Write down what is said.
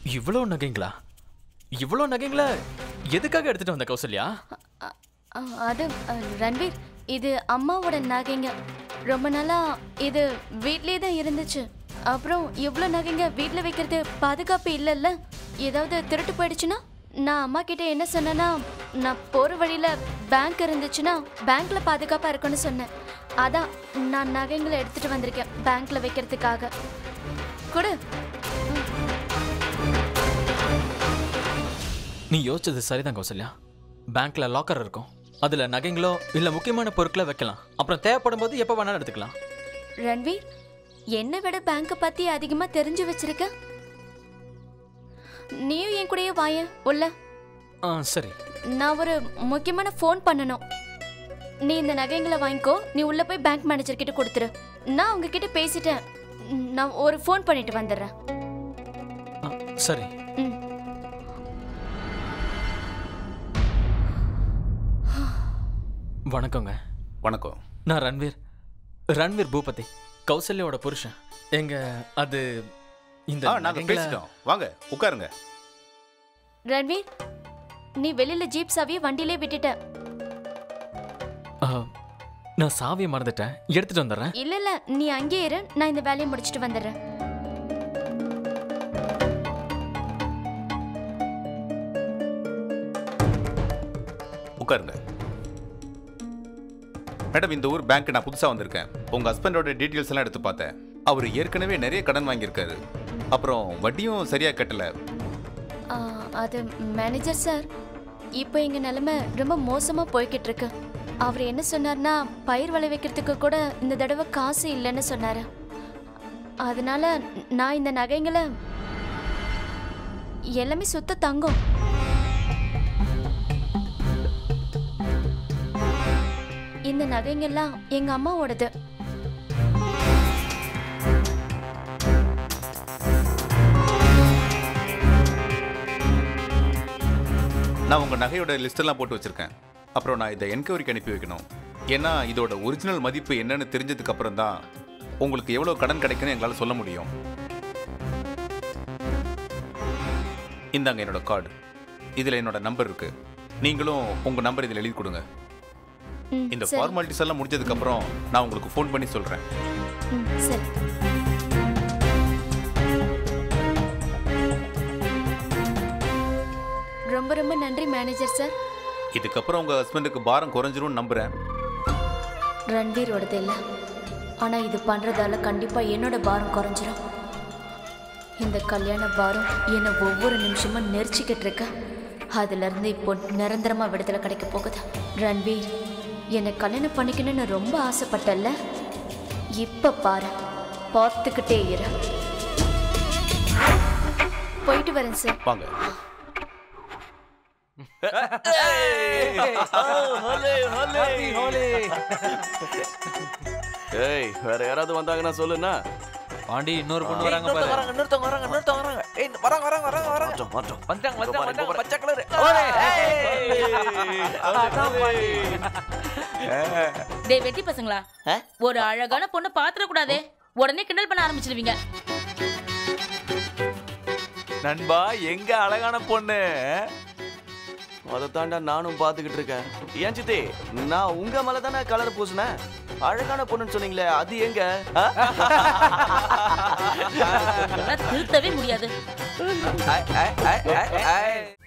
இவ்வளோ நகைங்களா இவ்வளோ நகைங்களா எதுக்காக எடுத்துட்டு வந்த கௌசல்யா அ- அ, அது அ, ரன்வீர் இது அம்மாவோட நகைங்க ரொம்ப நாளா இது வீட்லயே தான் இருந்துச்சு அப்புறம் இவ்வளோ நகைங்க வீட்டில் வைக்கிறது பாதுகாப்பு இல்லைல்ல ஏதாவது திருட்டு போயிடுச்சுன்னா நான் அம்மா கிட்ட என்ன சொன்னேன்னா நான் போகிற வழியில் பேங்க் இருந்துச்சுன்னா பேங்க்ல பாதுகாப்பாக இருக்குன்னு சொன்னேன் அதான் நான் நகைங்களை எடுத்துட்டு வந்திருக்கேன் பேங்க்ல வைக்கிறதுக்காக கொடு நீ யோசிச்சது சரிதான் கௌசல்யா பேங்க்ல லாக்கர் இருக்கும் அதுல நகைங்களோ இல்ல முக்கியமான பொருட்களை வைக்கலாம் அப்புறம் தேவைப்படும் போது எப்போ வேணாலும் எடுத்துக்கலாம் ரன்வீர் என்னை விட பேங்கை பத்தி அதிகமா தெரிஞ்சு வச்சிருக்க நீயும் என் கூடயே வாயேன் உள்ள ஆ சரி நான் ஒரு முக்கியமான ஃபோன் பண்ணணும் நீ இந்த நகைங்களை வாங்கிக்கோ நீ உள்ள போய் பேங்க் மேனேஜர் கிட்ட கொடுத்துரு நான் அவங்க கிட்ட பேசிட்டேன் நான் ஒரு ஃபோன் பண்ணிட்டு வந்துடுறேன் ஆ, சரி ம். வணக்கங்க வணக்கம் நான் ரன்வீர் ரன்வீர் பூபதி கௌசல்யாவோட புருஷன் எங்க அது இந்த ஆ நாங்க நகைங்களை- பேசிட்டோம் வாங்க உட்காருங்க ரன்வீர் நீ வெளியில ஜீப் சாவியை வண்டியிலே விட்டுட்ட ஆ, நான் சாவியை மறந்துட்டேன் எடுத்துட்டு வந்துடுறேன் இல்ல இல்ல நீ அங்கேயே இரு நான் இந்த வேலையை முடிச்சிட்டு வந்துடுறேன் உட்காருங்க மேடம் இந்த ஊர் பேங்க் நான் புதுசா வந்திருக்கேன் உங்க ஹஸ்பண்டோட டீட்டெயில்ஸ் எல்லாம் எடுத்து பார்த்தேன் அவர் ஏற்கனவே நிறைய கடன் வாங்கியிருக்காரு அப்புறம் வட்டியும் சரியா கட்டல ஆ, அது மேனேஜர் சார் இப்போ எங்க நிலைமை ரொம்ப மோசமா போய்கிட்டு இருக்கு அவர் என்ன சொன்னார்னா பயிர் விளைவிக்கிறதுக்கு கூட இந்த தடவை காசு இல்லைன்னு சொன்னாரு அதனால நான் இந்த நகைங்களை எல்லாமே சுத்த தங்கம் இந்த நகைங்கெல்லாம் எங்க அம்மாவோடது நான் உங்க நகையோட லிஸ்ட் எல்லாம் போட்டு வச்சிருக்கேன் அப்புறம் நான் இதை என்கொயரிக்கு அனுப்பி வைக்கணும் ஏன்னா இதோட ஒரிஜினல் மதிப்பு என்னன்னு தெரிஞ்சதுக்கு அப்புறம் தான் உங்களுக்கு எவ்வளவு கடன் கிடைக்குன்னு எங்களால சொல்ல முடியும் இந்தாங்க என்னோட கார்டு இதுல என்னோட நம்பர் இருக்கு நீங்களும் உங்க நம்பர் இதில் எழுதி கொடுங்க ம், இந்த சரி. ஃபார்மாலிட்டிஸ் எல்லாம் முடிஞ்சதுக்கு அப்புறம் நான் உங்களுக்கு ஃபோன் பண்ணி சொல்றேன் ம், சரி ரொம்ப ரொம்ப நன்றி மேனேஜர் சார் இதுக்கப்புறம் உங்க ஹஸ்பண்டுக்கு பாரம் குறைஞ்சிரும்னு நம்புறேன் ரன்வீரோடது இல்லை ஆனால் இது பண்ணுறதால கண்டிப்பாக என்னோட பாரம் குறைஞ்சிரும் இந்த கல்யாண பாரம் என்னை ஒவ்வொரு நிமிஷமும் நெரிச்சிக்கிட்டு இருக்க அதுலேருந்து இப்போ நிரந்தரமாக விடுதலை கிடைக்க போகுது ரன்வீர் என்னை கல்யாணம் பண்ணிக்கணும்னு ரொம்ப ஆசைப்பட்டல்ல இப்போ பாரு பார்த்துக்கிட்டே இரு போயிட்டு வரேன் சார் வாங்க ஏய் வேற யாராவது வந்தாங்கன்னா சொல்லுண்ணா பாண்டி இன்னொரு பொண்ணு வராங்க பாரு வராங்க நிறுத்தவங்க வராங்க நிறுத்தவங்க வராங்க ஏய் வராங்க வராங்க வராங்க வராங்க மாற்றோம் மாற்றோம் வந்துட்டாங்க வந்துட்டாங்க வந்துட்டாங்க பச்சை கலர் டேய் வெட்டி பசங்களா ஒரு அழகான பொண்ணை பாத்துற கூடாதே உடனே கிண்டல் பண்ண ஆரம்பிச்சிருவீங்க நண்பா எங்க அழகான பொண்ணு அதை தாண்டா நானும் பார்த்துக்கிட்டு இருக்கேன் ஏன் சித்தி நான் உங்க மேல தானே கலர் பூசினேன் அழகான பொண்ணுன்னு சொன்னீங்களே அது எங்க ஆ? இதெல்லாம் திருத்தவே முடியாது ஐ, ஐ, ஐ, ஐ, ஐ.